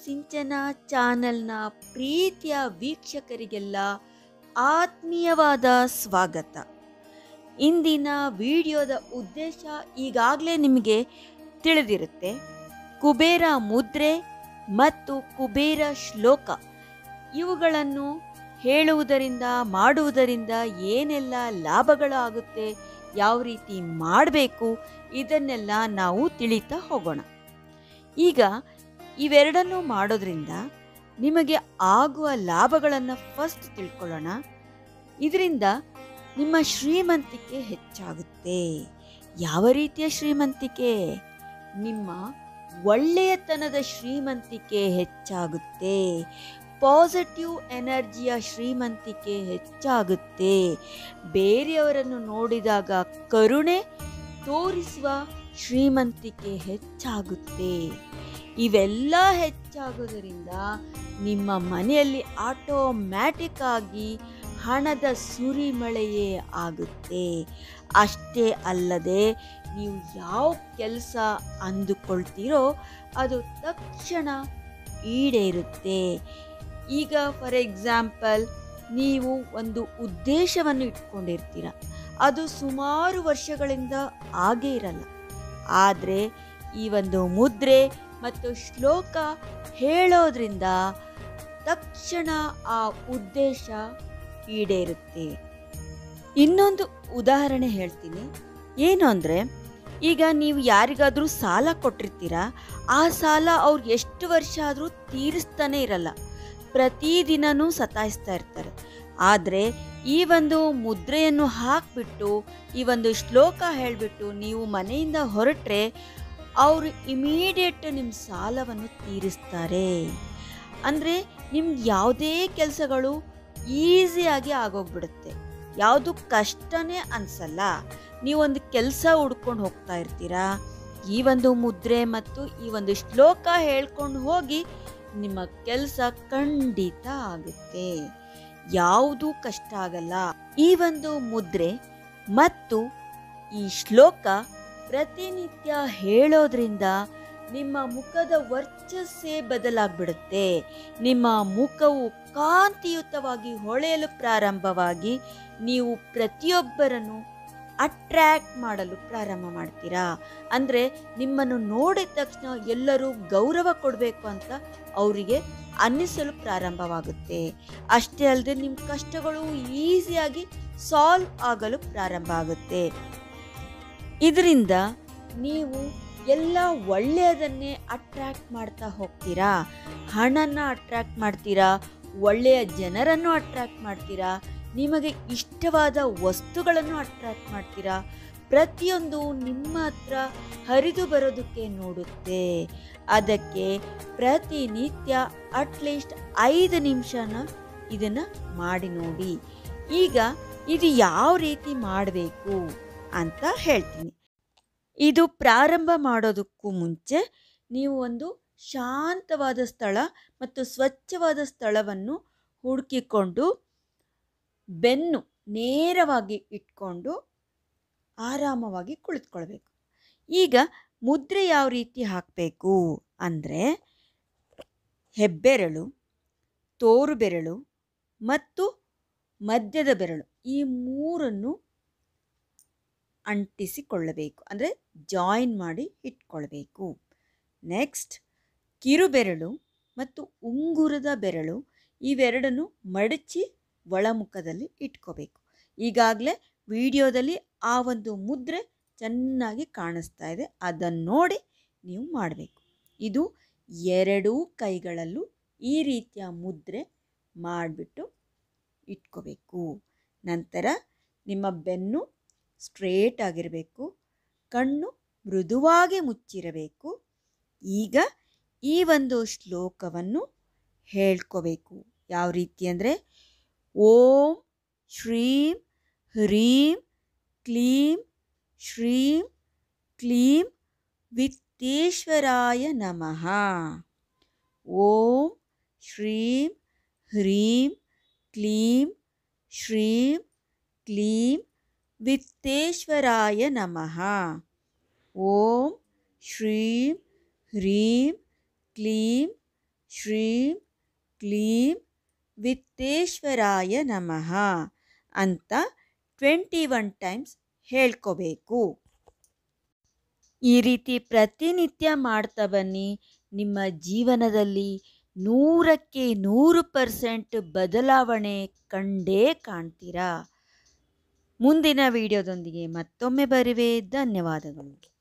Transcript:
ಸಿಂಚನ ಚಾನೆಲ್ನ ಪ್ರೀತಿಯ ವೀಕ್ಷಕರಿಗೆಲ್ಲ ಆತ್ಮೀಯವಾದ ಸ್ವಾಗತ ಇಂದಿನ ವಿಡಿಯೋದ ಉದ್ದೇಶ ಈಗಾಗಲೇ ನಿಮಗೆ ತಿಳಿದಿರುತ್ತೆ ಕುಬೇರ ಮುದ್ರೆ ಮತ್ತು ಕುಬೇರ ಶ್ಲೋಕ ಇವುಗಳನ್ನು ಹೇಳುವುದರಿಂದ ಮಾಡುವುದರಿಂದ ಏನೆಲ್ಲ ಲಾಭಗಳಾಗುತ್ತೆ ಯಾವ ರೀತಿ ಮಾಡಬೇಕು ಇದನ್ನೆಲ್ಲ ನಾವು ತಿಳಿತಾ ಹೋಗೋಣ ಈಗ ಇವೆರಡನ್ನು ಮಾಡೋದ್ರಿಂದ ನಿಮಗೆ ಆಗುವ ಲಾಭಗಳನ್ನು ಫಸ್ಟ್ ತಿಳ್ಕೊಳ್ಳೋಣ ಇದರಿಂದ ನಿಮ್ಮ ಶ್ರೀಮಂತಿಕೆ ಹೆಚ್ಚಾಗುತ್ತೆ ಯಾವ ರೀತಿಯ ಶ್ರೀಮಂತಿಕೆ ನಿಮ್ಮ ಒಳ್ಳೆಯತನದ ಶ್ರೀಮಂತಿಕೆ ಹೆಚ್ಚಾಗುತ್ತೆ ಪಾಸಿಟಿವ್ ಎನರ್ಜಿಯ ಶ್ರೀಮಂತಿಕೆ ಹೆಚ್ಚಾಗುತ್ತೆ ಬೇರೆಯವರನ್ನು ನೋಡಿದಾಗ ಕರುಣೆ ತೋರಿಸುವ ಶ್ರೀಮಂತಿಕೆ ಹೆಚ್ಚಾಗುತ್ತೆ ಇವೆಲ್ಲ ಹೆಚ್ಚಾಗೋದರಿಂದ ನಿಮ್ಮ ಮನೆಯಲ್ಲಿ ಆಟೋಮ್ಯಾಟಿಕ್ ಆಗಿ ಹಣದ ಸುರಿಮಳೆಯೇ ಆಗುತ್ತೆ ಅಷ್ಟೇ ಅಲ್ಲದೆ ನೀವು ಯಾವ ಕೆಲಸ ಅಂದುಕೊಳ್ತೀರೋ ಅದು ತಕ್ಷಣ ಈಡೇರುತ್ತೆ ಈಗ ಫಾರ್ ಎಕ್ಸಾಂಪಲ್ ನೀವು ಒಂದು ಉದ್ದೇಶವನ್ನು ಇಟ್ಕೊಂಡಿರ್ತೀರ ಅದು ಸುಮಾರು ವರ್ಷಗಳಿಂದ ಆಗೇ ಇರಲ್ಲ ಆದರೆ ಈ ಒಂದು ಮುದ್ರೆ ಮತ್ತು ಶ್ಲೋಕ ಹೇಳೋದ್ರಿಂದ ತಕ್ಷಣ ಆ ಉದ್ದೇಶ ಈಡೇರುತ್ತೆ ಇನ್ನೊಂದು ಉದಾಹರಣೆ ಹೇಳ್ತೀನಿ ಏನು ಅಂದರೆ ಈಗ ನೀವು ಯಾರಿಗಾದರೂ ಸಾಲ ಕೊಟ್ಟಿರ್ತೀರಾ ಆ ಸಾಲ ಅವ್ರು ಎಷ್ಟು ವರ್ಷ ಆದರೂ ತೀರಿಸ್ತಾನೆ ಇರಲ್ಲ ಪ್ರತಿದಿನನೂ ಸತಾಯಿಸ್ತಾ ಇರ್ತಾರೆ ಆದರೆ ಈ ಒಂದು ಮುದ್ರೆಯನ್ನು ಹಾಕಿಬಿಟ್ಟು ಈ ಒಂದು ಶ್ಲೋಕ ಹೇಳಿಬಿಟ್ಟು ನೀವು ಮನೆಯಿಂದ ಹೊರಟ್ರೆ ಅವರು ಇಮಿಡಿಯೇಟ್ ನಿಮ್ಮ ಸಾಲವನ್ನು ತೀರಿಸ್ತಾರೆ ಅಂದರೆ ನಿಮ್ಗೆ ಯಾವುದೇ ಕೆಲಸಗಳು ಈಸಿಯಾಗಿ ಆಗೋಗ್ಬಿಡುತ್ತೆ ಯಾವುದು ಕಷ್ಟನೇ ಅನಿಸಲ್ಲ ನೀವೊಂದು ಕೆಲಸ ಹುಡ್ಕೊಂಡು ಹೋಗ್ತಾ ಇರ್ತೀರಾ ಈ ಒಂದು ಮುದ್ರೆ ಮತ್ತು ಈ ಒಂದು ಶ್ಲೋಕ ಹೇಳ್ಕೊಂಡು ಹೋಗಿ ನಿಮ್ಮ ಕೆಲಸ ಖಂಡಿತ ಆಗುತ್ತೆ ಯಾವುದೂ ಕಷ್ಟ ಆಗಲ್ಲ ಈ ಒಂದು ಮುದ್ರೆ ಮತ್ತು ಈ ಶ್ಲೋಕ ಪ್ರತಿನಿತ್ಯ ಹೇಳೋದ್ರಿಂದ ನಿಮ್ಮ ಮುಖದ ವರ್ಚಸ್ಸೇ ಬದಲಾಗ್ಬಿಡುತ್ತೆ ನಿಮ್ಮ ಮುಖವು ಕಾಂತಿಯುತವಾಗಿ ಹೊಳೆಯಲು ಪ್ರಾರಂಭವಾಗಿ ನೀವು ಪ್ರತಿಯೊಬ್ಬರನ್ನು ಅಟ್ರ್ಯಾಕ್ಟ್ ಮಾಡಲು ಪ್ರಾರಂಭ ಮಾಡ್ತೀರಾ ಅಂದರೆ ನಿಮ್ಮನ್ನು ನೋಡಿದ ತಕ್ಷಣ ಎಲ್ಲರೂ ಗೌರವ ಕೊಡಬೇಕು ಅಂತ ಅವರಿಗೆ ಅನ್ನಿಸಲು ಪ್ರಾರಂಭವಾಗುತ್ತೆ ಅಷ್ಟೇ ಅಲ್ಲದೆ ನಿಮ್ಮ ಕಷ್ಟಗಳು ಈಸಿಯಾಗಿ ಸಾಲ್ವ್ ಆಗಲು ಪ್ರಾರಂಭ ಆಗುತ್ತೆ ಇದರಿಂದ ನೀವು ಎಲ್ಲ ಒಳ್ಳೆಯದನ್ನೇ ಅಟ್ರ್ಯಾಕ್ಟ್ ಮಾಡ್ತಾ ಹೋಗ್ತೀರಾ ಹಣನ ಅಟ್ರ್ಯಾಕ್ಟ್ ಮಾಡ್ತೀರಾ ಒಳ್ಳೆಯ ಜನರನ್ನು ಅಟ್ರ್ಯಾಕ್ಟ್ ಮಾಡ್ತೀರಾ ನಿಮಗೆ ಇಷ್ಟವಾದ ವಸ್ತುಗಳನ್ನು ಅಟ್ರ್ಯಾಕ್ಟ್ ಮಾಡ್ತೀರಾ ಪ್ರತಿಯೊಂದು ನಿಮ್ಮ ಹತ್ರ ಹರಿದು ಬರೋದಕ್ಕೆ ನೋಡುತ್ತೆ ಅದಕ್ಕೆ ಪ್ರತಿನಿತ್ಯ ಅಟ್ಲೀಸ್ಟ್ ಐದು ನಿಮಿಷನ ಇದನ್ನು ಮಾಡಿ ನೋಡಿ ಈಗ ಇದು ಯಾವ ರೀತಿ ಮಾಡಬೇಕು ಅಂತ ಹೇಳ್ತೀನಿ ಇದು ಪ್ರಾರಂಭ ಮಾಡೋದಕ್ಕೂ ಮುಂಚೆ ನೀವು ಒಂದು ಶಾಂತವಾದ ಸ್ಥಳ ಮತ್ತು ಸ್ವಚ್ಛವಾದ ಸ್ಥಳವನ್ನು ಹುಡುಕಿಕೊಂಡು ಬೆನ್ನು ನೇರವಾಗಿ ಇಟ್ಕೊಂಡು ಆರಾಮವಾಗಿ ಕುಳಿತುಕೊಳ್ಬೇಕು ಈಗ ಮುದ್ರೆ ಯಾವ ರೀತಿ ಹಾಕಬೇಕು ಅಂದರೆ ಹೆಬ್ಬೆರಳು ತೋರು ಬೆರಳು ಮತ್ತು ಮಧ್ಯದ ಬೆರಳು ಈ ಮೂರನ್ನು ಅಂಟಿಸಿಕೊಳ್ಳಬೇಕು ಅಂದರೆ ಜಾಯಿನ್ ಮಾಡಿ ಇಟ್ಕೊಳ್ಬೇಕು ನೆಕ್ಸ್ಟ್ ಕಿರುಬೆರಳು ಮತ್ತು ಉಂಗುರದ ಬೆರಳು ಇವೆರಡನ್ನು ಮಡಚಿ ಒಳಮುಖದಲ್ಲಿ ಇಟ್ಕೋಬೇಕು ಈಗಾಗಲೇ ವಿಡಿಯೋದಲ್ಲಿ ಆ ಒಂದು ಮುದ್ರೆ ಚೆನ್ನಾಗಿ ಕಾಣಿಸ್ತಾ ಇದೆ ಅದನ್ನು ನೋಡಿ ನೀವು ಮಾಡಬೇಕು ಇದು ಎರಡೂ ಕೈಗಳಲ್ಲೂ ಈ ರೀತಿಯ ಮುದ್ರೆ ಮಾಡಿಬಿಟ್ಟು ಇಟ್ಕೋಬೇಕು ನಂತರ ನಿಮ್ಮ ಬೆನ್ನು ಸ್ಟ್ರೇಟ್ ಆಗಿರಬೇಕು ಕಣ್ಣು ಮೃದುವಾಗಿ ಮುಚ್ಚಿರಬೇಕು ಈಗ ಈ ಒಂದು ಶ್ಲೋಕವನ್ನು ಹೇಳ್ಕೋಬೇಕು ಯಾವ ರೀತಿ ಅಂದರೆ ಓಂ ಶ್ರೀಂ ಹ್ರೀಂ ಕ್ಲೀಂ ಶ್ರೀಂ ಕ್ಲೀಂ ವಿತ್ತೇಶ್ವರಾಯ ನಮಃ ಓಂ ಶ್ರೀಂ ಹ್ರೀಂ ಕ್ಲೀಂ ಶ್ರೀಂ ಕ್ಲೀಂ ವಿತ್ತೇಶ್ವರಾಯ ನಮಃ ಓಂ ಶ್ರೀಂ ಹ್ರೀಂ ಕ್ಲೀಂ ಶ್ರೀಂ ಕ್ಲೀಂ ವಿತ್ತೇಶ್ವರಾಯ ನಮಃ ಅಂತ ಟ್ವೆಂಟಿ ಒನ್ ಟೈಮ್ಸ್ ಹೇಳ್ಕೋಬೇಕು ಈ ರೀತಿ ಪ್ರತಿನಿತ್ಯ ಮಾಡ್ತಾ ಬನ್ನಿ ನಿಮ್ಮ ಜೀವನದಲ್ಲಿ ನೂರಕ್ಕೆ ನೂರು ಪರ್ಸೆಂಟ್ ಬದಲಾವಣೆ ಕಂಡೇ ಕಾಣ್ತೀರಾ ಮುಂದಿನ ವಿಡಿಯೋದೊಂದಿಗೆ ಮತ್ತೊಮ್ಮೆ ಬರುವೆ ಧನ್ಯವಾದಗಳು